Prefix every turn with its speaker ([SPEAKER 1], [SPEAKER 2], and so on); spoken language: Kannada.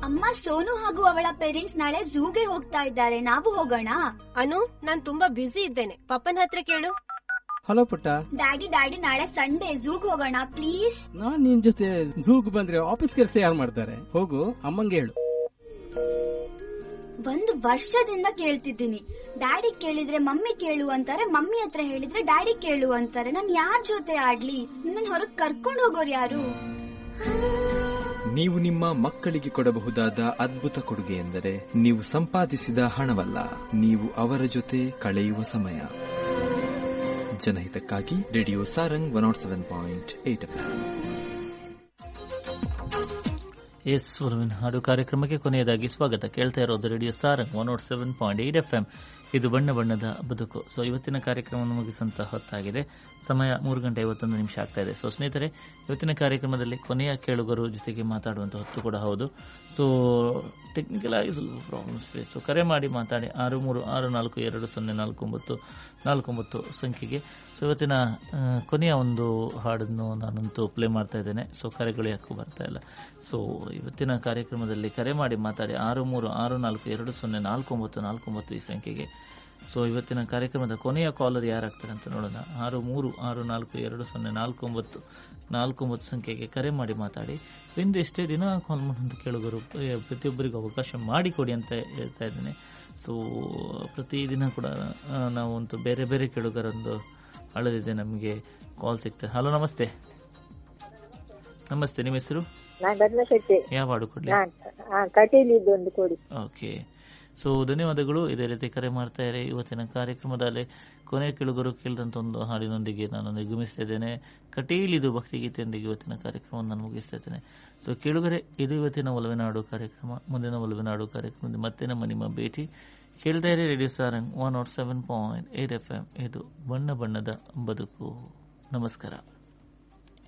[SPEAKER 1] ಅಮ್ಮ ಸೋನು ಹಾಗೂ ಅವಳ ಪೇರೆಂಟ್ಸ್ ನಾಳೆ ಝೂಗೆ ಹೋಗ್ತಾ ಇದ್ದಾರೆ ನಾವು ಹೋಗೋಣ
[SPEAKER 2] ಅನು ನಾನ್ ತುಂಬಾ ಬ್ಯುಸಿ ಇದ್ದೇನೆ ಪಪ್ಪನ ಹತ್ರ ಕೇಳು
[SPEAKER 3] ಹಲೋ ಪುಟ್ಟ
[SPEAKER 1] ಡ್ಯಾಡಿ ಡ್ಯಾಡಿ ನಾಳೆ ಸಂಡೇ ಝೂಗ್ ಹೋಗೋಣ ಪ್ಲೀಸ್
[SPEAKER 3] ನಾನ್ ನಿನ್ ಜೊತೆ ಝೂಗ್ ಬಂದ್ರೆ ಆಫೀಸ್ ಕೆಲಸ ಯಾರು ಮಾಡ್ತಾರೆ ಹೋಗು ಅಮ್ಮಂಗೆ ಹೇಳು
[SPEAKER 1] ಒಂದು ವರ್ಷದಿಂದ ಕೇಳ್ತಿದ್ದೀನಿ ಡ್ಯಾಡಿ ಕೇಳಿದ್ರೆ ಮಮ್ಮಿ ಕೇಳು ಅಂತಾರೆ ಮಮ್ಮಿ ಹತ್ರ ಹೇಳಿದ್ರೆ ಡ್ಯಾಡಿ ಕೇಳು ಅಂತಾರೆ ನಾನ್ ಯಾರ್ ಜೊತೆ ಆಡ್ಲಿ ನನ್ ಹೊರಗ್ ಕರ್ಕೊಂಡ್ ಹೋಗೋರು ಯಾರು
[SPEAKER 4] ನೀವು ನಿಮ್ಮ ಮಕ್ಕಳಿಗೆ ಕೊಡಬಹುದಾದ ಅದ್ಭುತ ಕೊಡುಗೆ ಎಂದರೆ ನೀವು ಸಂಪಾದಿಸಿದ ಹಣವಲ್ಲ ನೀವು ಅವರ ಜೊತೆ ಕಳೆಯುವ ಸಮಯ ಜನಹಿತಕ್ಕಾಗಿ radio Sarang one nought seven point eight
[SPEAKER 5] S ಒಲವಿನ ಹಾಡು ಕಾರ್ಯಕ್ರಮಕ್ಕೆ ಕೊನೆಯದಾಗಿ ಸ್ವಾಗತ ಕೇಳ್ತಾ ಇರೋದು radio Sarang one nought seven point eight F M ಇದು ಬಣ್ಣ ಬಣ್ಣದ ಬದುಕು ಸೊ ಇವತ್ತಿನ ಕಾರ್ಯಕ್ರಮವನ್ನು ಮುಗಿಸಂತ ಹೊತ್ತಾಗಿದೆ ಸಮಯ ಮೂರು ಗಂಟೆ ಐವತ್ತೊಂದು ನಿಮಿಷ ಆಗ್ತಾ ಇದೆ ಸೊ ಸ್ನೇಹಿತರೆ ಇವತ್ತಿನ ಕಾರ್ಯಕ್ರಮದಲ್ಲಿ ಕೊನೆಯ ಕೇಳುಗರು ಜೊತೆಗೆ ಮಾತಾಡುವಂತ ಹೊತ್ತು ಕೂಡ ಹೌದು ಸೊ ಟೆಕ್ನಿಕಲ್ ಆಗಿ ಸ್ವಲ್ಪ ಪ್ರಾಬ್ಲಮ್ಸ್ ಇದೆ ಸೊ ಕರೆ ಮಾಡಿ ಮಾತಾಡಿ ಆರು ಮೂರು ಆರು ನಾಲ್ಕು ಎರಡು ಸೊನ್ನೆ ನಾಲ್ಕು ಒಂಬತ್ತು ನಾಲ್ಕು ಒಂಬತ್ತು ಸಂಖ್ಯೆಗೆ ಸೊ ಇವತ್ತಿನ ಆ, ಕೊನೆಯ ಒಂದು ಹಾಡನ್ನು ನಾನಂತೂ ಪ್ಲೇ ಮಾಡ್ತಾ ಇದ್ದೇನೆ ಸೊ ಕರೆಗಳು ಯಾಕೂ ಬರ್ತಾ ಇಲ್ಲ ಸೊ ಇವತ್ತಿನ ಕಾರ್ಯಕ್ರಮದಲ್ಲಿ ಕರೆ ಮಾಡಿ ಮಾತಾಡಿ ಆರು ಮೂರು ಆರು ನಾಲ್ಕು ಎರಡು ಸೊನ್ನೆ ನಾಲ್ಕು ಒಂಬತ್ತು ನಾಲ್ಕು ಒಂಬತ್ತು ಈ ಸಂಖ್ಯೆಗೆ ಸೊ ಇವತ್ತಿನ ಕಾರ್ಯಕ್ರಮದ ಕೊನೆಯ ಕಾಲರ್ ಯಾರಾಗ್ತಾರೆ ಅಂತ ನೋಡೋಣ ಆರು ಮೂರು ಆರು ನಾಲ್ಕು ಎರಡು ಸೊನ್ನೆ ನಾಲ್ಕು ಒಂಬತ್ತು ನಾಲ್ಕು ಒಂಬತ್ತು ಸಂಖ್ಯೆಗೆ ಕರೆ ಮಾಡಿ ಮಾತಾಡಿ ಹಿಂದೆ ಎಷ್ಟೇ ದಿನ ಕಾಲ್ ಮಾಡುವಂತ ಕೇಳುಗರು ಏ, ಪ್ರತಿಯೊಬ್ಬರಿಗೂ ಅವಕಾಶ ಮಾಡಿಕೊಡಿ ಅಂತ ಹೇಳ್ತಾ ಇದ್ದೇನೆ ಸೊ ಪ್ರತಿದಿನ ಕೂಡ ಆ, ನಾವು ಒಂದು ಬೇರೆ ಬೇರೆ ಕೇಳುಗರೊಂದು ಅಳದಿದೆ ನಮಗೆ ಕಾಲ್ ಸಿಗ್ತದೆ ಹಲೋ ನಮಸ್ತೆ ನಮಸ್ತೆ ನಿಮ್ಮ ಹೆಸರು
[SPEAKER 6] ನಾನ್ ಧರ್ಮಶೆಟ್ಟಿ
[SPEAKER 5] ಯಾವ ಹಾಡು ಕೊಡ್ಲಿ
[SPEAKER 6] ಕಟೀಲಿ ಒಂದು ಕೊಡಿ
[SPEAKER 5] ಓಕೆ ಸೊ ಧನ್ಯವಾದಗಳು ಇದೇ ರೀತಿ ಕರೆ ಮಾಡ್ತಾ ಇರಿ ಇವತ್ತಿನ ಕಾರ್ಯಕ್ರಮದಲ್ಲಿ ಕೊನೆ ಕೇಳುಗರು ಕೇಳಿದಂತ ಒಂದು ಹಾಡಿನೊಂದಿಗೆ ನಾನು ನಿರ್ಗಮಿಸ್ತಾ ಇದ್ದೇನೆ ಕಟೀಲಿದು ಭಕ್ತಿಗೀತೆಯೊಂದಿಗೆ ಇವತ್ತಿನ ಕಾರ್ಯಕ್ರಮವನ್ನು ನಾನು ಮುಗಿಸ್ತಾ ಇದ್ದೇನೆ ಸೊ ಕೇಳುಗರೆ ಇದು ಇವತ್ತಿನ ಒಲವಿನ ಹಾಡು ಕಾರ್ಯಕ್ರಮ ಮುಂದಿನ ಒಲವಿನ ಹಾಡು ಕಾರ್ಯಕ್ರಮದಲ್ಲಿ ಮತ್ತೆ ನಮ್ಮ ನಿಮ್ಮ ಭೇಟಿ ಕೇಳ್ತಾ ಇರಿ radio Sarang one nought seven point eight F M ಇದು ಬಣ್ಣ ಬಣ್ಣದ ಬದುಕು ನಮಸ್ಕಾರ